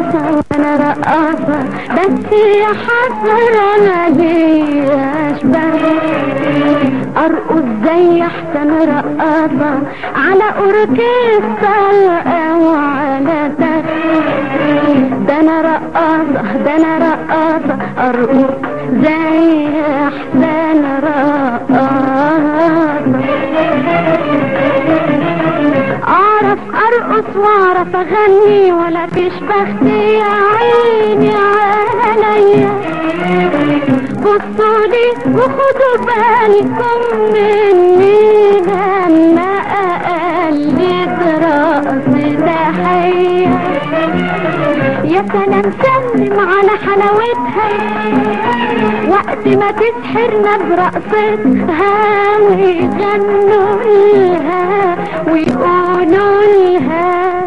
رقاصة وانا رقاصة بس يا حسرة ما لياش بس ارقص زي احسن رقاصة على اوركسترا او على تخت ده انا رقاصة ده انا رقاصة ارقص زي احسن رقاصة اعرف ارقص واعرف اغني ولا فيش بختي يا عيني عليا بصولي وخدوا بالكم مني لما اقلد رقص تحية يا سلام سلم على حلاوتها وقت ما تسحرنا برقصتها ويغنوا لها ويقولوا لها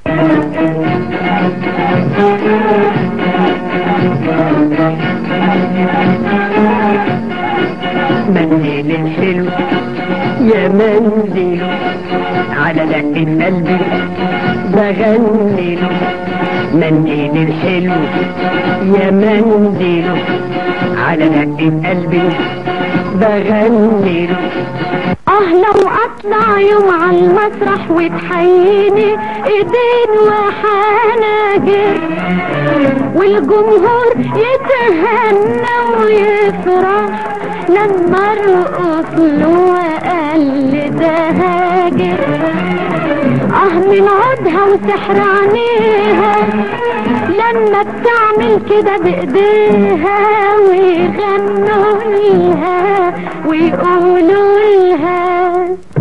منديل الحلو يا منديل على دقة قلبي بغني له منديل الحلو يا منديل على دقة قلبي بغني له اه لو اطلع يوم على المسرح وتحييني ايدين وحناجر والجمهور يتهنى ويفرح لما ارقص له واقلد هاجر اه من عودها وسحر عينيها لما بتعمل كده بايديها ويغنوا لها ويقولوا لها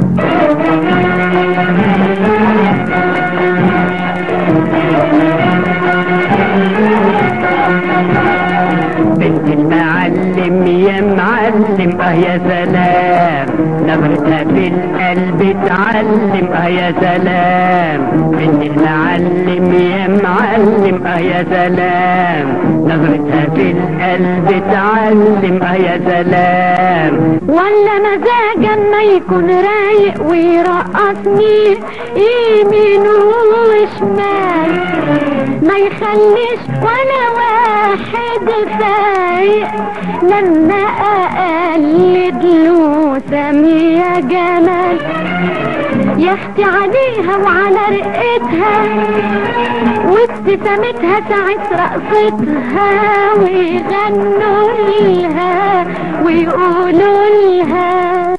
بنت المعلم يا معلم اه يا سلام نظرتها في القلب تعلم اه يا سلام بنت المعلم يا معلم اه يا سلام نظرتها في القلب تعلم اه يا سلام ولا مزاجا ما يكون رايق ويرقصني يمين وشمال ما يخليش ولا واحد فايق لما اقلد له سمية جمال يا اختي عليها وعلى رقتها وابتسامتها ساعة رقصتها ويغنوا لها ويقولوا لها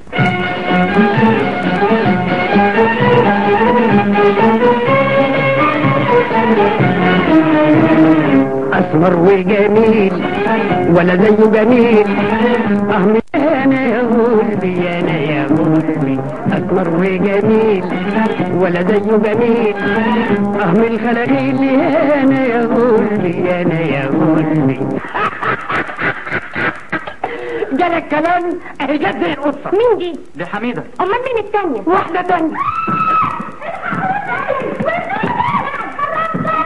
اسمر وجميل ولا زيه جميل اه من انا يا غلبي انا يا غلبي اسمر وجميل ولا زيه جميل اه من الخلاخيل انا يا غلبي انا يا غلبي جالك كلام اهي جت زي القصه مين دي؟ دي حميده امال مين التانية؟ واحده تانية